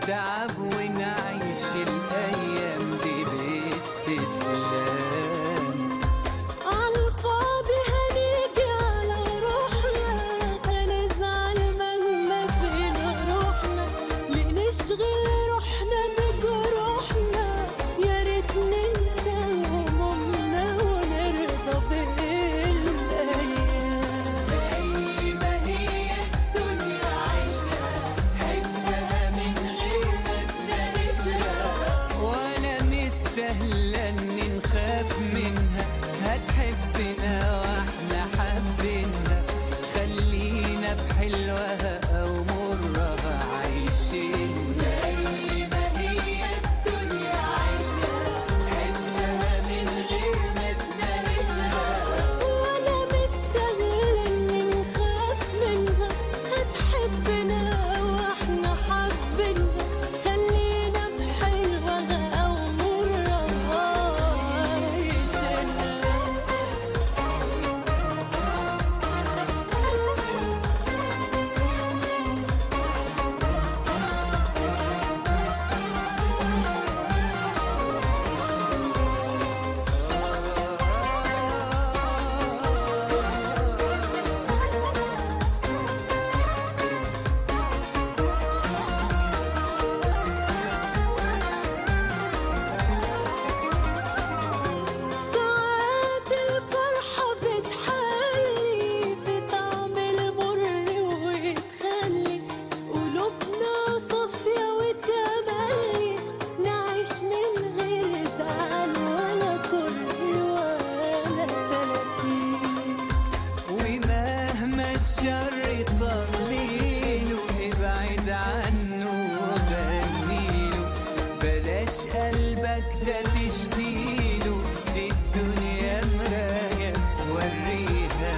نتعب ونعيش الأيام دي باستسلام عالفاضي هنيجي على روحنا هنزعل مهما فينا روحنا ليه نشغل روحنا بجروحنا يا ريت ننسى همومنا ونرضى بالايام زي ما هي الدنيا عشنا حبها من غير ما تناقشها ولا مستاهلة إن نخاف منها هتحبنا واحنا حابينها خلينا بحلوها أو مرها عايشين زي ما هي الدنيا عشنا حبها من غير ما تناقشها ولا مستاهلة إن نخاف منها هتحبنا واحنا حابينها خلينا بحلوها أو مرها عايشينها ساعات الفرحة بتحلي في طعم المر وتخلي قلوبنا صافية وتملي نعيش من غير زعل ولا كره ولا تلاتين ومهما الشر طليله ابعد عنه وغنيله بلاش قلبك ده تشكيله الدنيا مراية وريها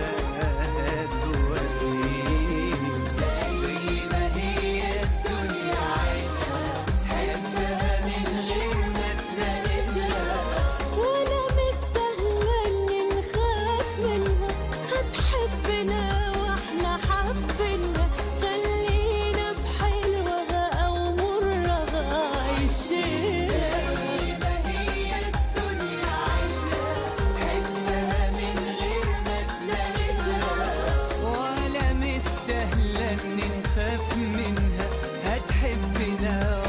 توريله زي ما هي الدنيا عايشة حبها من غير ما تناقشها ولا مستاهلة إن نخاف منها هتحبنا واحنا حابينها خلينا بحلوها أو مرها عايشينها زي ما هي الدنيا عايشة حبها من غير ما تناقشها ولا مستاهلة إن نخاف منها هتحبنا